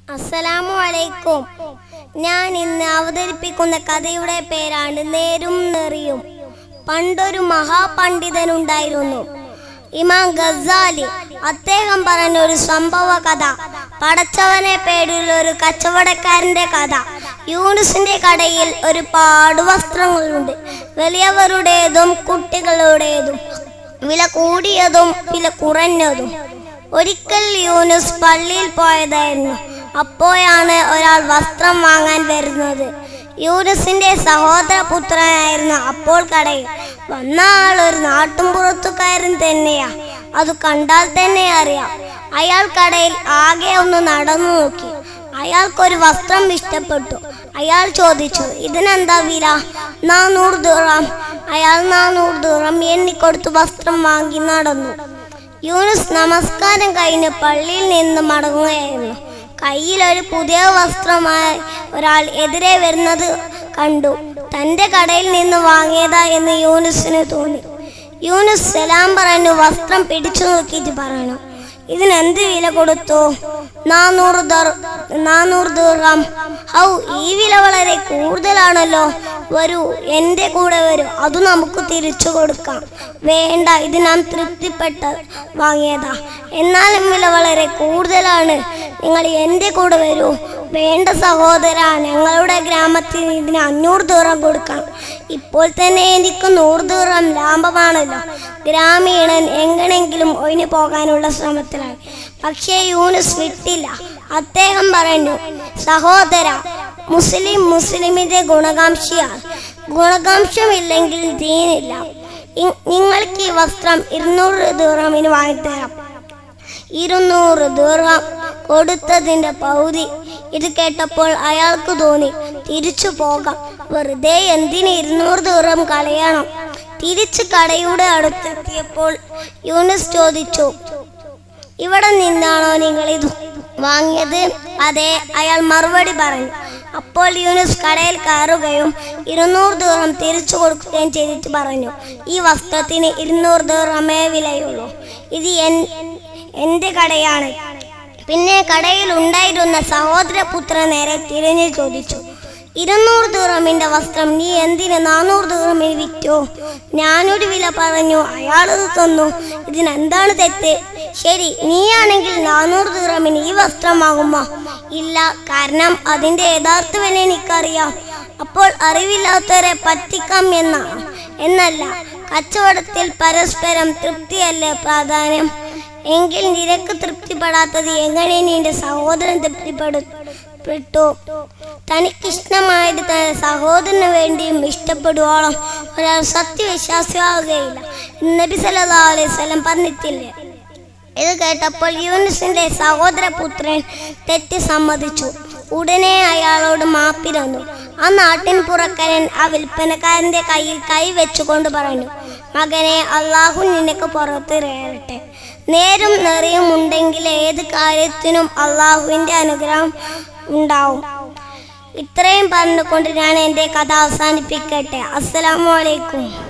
അസ്സലാമു അലൈക്കും ഞാൻ ഇന്ന് അവതരിപ്പിക്കുന്ന കഥയുടെ പേരാണ് നേരും നെറിയും പണ്ടൊരു മഹാപണ്ഡിതനുണ്ടായിരുന്നു ഇമാം ഗസാലി അദ്ദേഹം പറഞ്ഞ ഒരു സംഭവ കഥ പടച്ചവനെ പേടിയുള്ള ഒരു കച്ചവടക്കാരന്റെ കഥ യൂണിസിന്റെ കടയിൽ ഒരുപാട് വസ്ത്രങ്ങളുണ്ട് വലിയവരുടേതും കുട്ടികളുടേതും വില കൂടിയതും വില കുറഞ്ഞതും ഒരിക്കൽ യൂനുസ് പള്ളിയിൽ പോയതായിരുന്നു അപ്പോഴാണ് ഒരാൾ വസ്ത്രം വാങ്ങാൻ വരുന്നത് യൂനുസിന്റെ സഹോദരപുത്രനായിരുന്നു അപ്പോൾ കടയിൽ വന്ന ആൾ ഒരു നാട്ടുംപുറത്തുകാരൻ തന്നെയാ അത് കണ്ടാൽ തന്നെ അറിയാം അയാൾ കടയിൽ ആകെ ഒന്ന് നടന്നു നോക്കി അയാൾക്കൊരു വസ്ത്രം ഇഷ്ടപ്പെട്ടു അയാൾ ചോദിച്ചു ഇതിനെന്താ വില നാനൂറ് ദൂരം അയാൾ നാനൂറ് ദൂരം എണ്ണിക്കൊടുത്ത് വസ്ത്രം വാങ്ങി നടന്നു യൂനുസ് നമസ്കാരം കഴിഞ്ഞ് പള്ളിയിൽ നിന്ന് മടങ്ങുകയായിരുന്നു കയ്യിൽ ഒരു പുതിയ വസ്ത്രമായി ഒരാൾ എതിരെ വരുന്നത് കണ്ടു തന്റെ കടയിൽ നിന്ന് വാങ്ങിയതാ എന്ന് യൂനുസിന് തോന്നി യൂനുസ് സലാം പറഞ്ഞു വസ്ത്രം പിടിച്ചു നോക്കിയിട്ട് പറഞ്ഞു ഇതിന് എന്ത് വില കൊടുത്തു നാനൂറ് ദർ നാനൂറ് ദീർഘം ഹൗ ഈ വില വളരെ കൂടുതലാണല്ലോ വരൂ എൻ്റെ കൂടെ വരൂ അത് നമുക്ക് തിരിച്ചു കൊടുക്കാം വേണ്ട ഇത് ഞാൻ തൃപ്തിപ്പെട്ട വാങ്ങിയതാ എന്നാലും വില വളരെ കൂടുതലാണ് നിങ്ങൾ എൻ്റെ കൂടെ വരൂ വേണ്ട സഹോദര ഞങ്ങളുടെ ഗ്രാമത്തിൽ ഇതിന് അഞ്ഞൂറ് ദൂരം കൊടുക്കണം ഇപ്പോൾ തന്നെ എനിക്ക് നൂറ് ദൂരം ലാഭമാണല്ലോ ഗ്രാമീണൻ എങ്ങനെങ്കിലും ഒഴിഞ്ഞു പോകാനുള്ള ശ്രമത്തിലായി പക്ഷേ യൂനുസ് വിട്ടില്ല അദ്ദേഹം പറഞ്ഞു സഹോദര മുസ്ലിം മുസ്ലിമിന്റെ ഗുണകാംക്ഷിയാണ് ഗുണകാംക്ഷമില്ലെങ്കിൽ ദീനില്ല ഇ- നിങ്ങൾക്ക് ഈ വസ്ത്രം ഇരുന്നൂറ് ദൂരമിന് വാങ്ങിത്തരാം ഇരുന്നൂറ് ദീർഘം കൊടുത്തതിന്റെ പൗതി ഇത് കേട്ടപ്പോൾ അയാൾക്ക് തോന്നി തിരിച്ചു പോകാം വെറുതെ എന്തിന് ഇരുന്നൂറ് ദൂരം കളയണം തിരിച്ച് കടയുടെ അടുത്തെത്തിയപ്പോൾ യൂണിസ് ചോദിച്ചു ഇവിടെ നിന്നാണോ നിങ്ങൾ ഇത് വാങ്ങിയത് അതെ അയാൾ മറുപടി പറഞ്ഞു അപ്പോൾ യൂനുസ് കടയിൽ കയറുകയും ഇരുന്നൂറ് ദൂരം തിരിച്ചു കൊടുക്കുകയും ചെയ്തിട്ട് പറഞ്ഞു ഈ വസ്ത്രത്തിന് ഇരുന്നൂറ് ദൂരമേ വിലയുള്ളൂ ഇത് എൻ എൻ്റെ കടയാണ് പിന്നെ കടയിൽ ഉണ്ടായിരുന്ന സഹോദരപുത്രൻ നേരെ തിരിഞ്ഞു ചോദിച്ചു ഇരുന്നൂറ് ദൂരമിന്റെ വസ്ത്രം നീ എന്തിന് നാനൂറ് ദൂരമിന് വിറ്റു ഞാനൊരു വില പറഞ്ഞു അയാളത് തന്നു ഇതിനെന്താണ് തെറ്റ് ശരി നീയാണെങ്കിൽ നാനൂറ് ദൂരമിന് ഈ വസ്ത്രം വാങ്ങുമോ ഇല്ല കാരണം അതിന്റെ യഥാർത്ഥ വില എനിക്കറിയാം അപ്പോൾ അറിവില്ലാത്തവരെ പറ്റിക്കാം എന്നാണ് എന്നല്ല കച്ചവടത്തിൽ പരസ്പരം തൃപ്തിയല്ലേ പ്രാധാന്യം എങ്കിൽ നിനക്ക് തൃപ്തിപ്പെടാത്തത് എങ്ങനെ നിന്റെ സഹോദരൻ തൃപ്തിപ്പെടു പ്പെട്ടു തനിക്കിഷ്ടമായത് തന്റെ സഹോദരന് വേണ്ടിയും ഇഷ്ടപ്പെടുവോളം ഒരാൾ സത്യവിശ്വാസിയാവുകയില്ല നബി സല്ലല്ലാഹു അലൈഹി വസല്ലം പറഞ്ഞിട്ടില്ലേ ഇത് കേട്ടപ്പോൾ യൂനിസിന്റെ സഹോദരപുത്രൻ തെറ്റ് സമ്മതിച്ചു ഉടനെ അയാളോട് മാപ്പിരന്നു ആ നാട്ടിൻ പുറക്കരൻ ആ വിൽപ്പനക്കാരന്റെ കയ്യിൽ കൈ വെച്ചുകൊണ്ട് പറഞ്ഞു മകനെ അള്ളാഹു നിനക്ക് പുറത്ത് രേറട്ടെ നേരും നെറിയും ഉണ്ടെങ്കിൽ ഏത് കാര്യത്തിനും അള്ളാഹുവിന്റെ അനുഗ്രഹം ഉണ്ടാവും ഇത്രയും പറഞ്ഞുകൊണ്ട് ഞാൻ എൻ്റെ കഥ അവസാനിപ്പിക്കട്ടെ അസ്സലാമു അലൈക്കും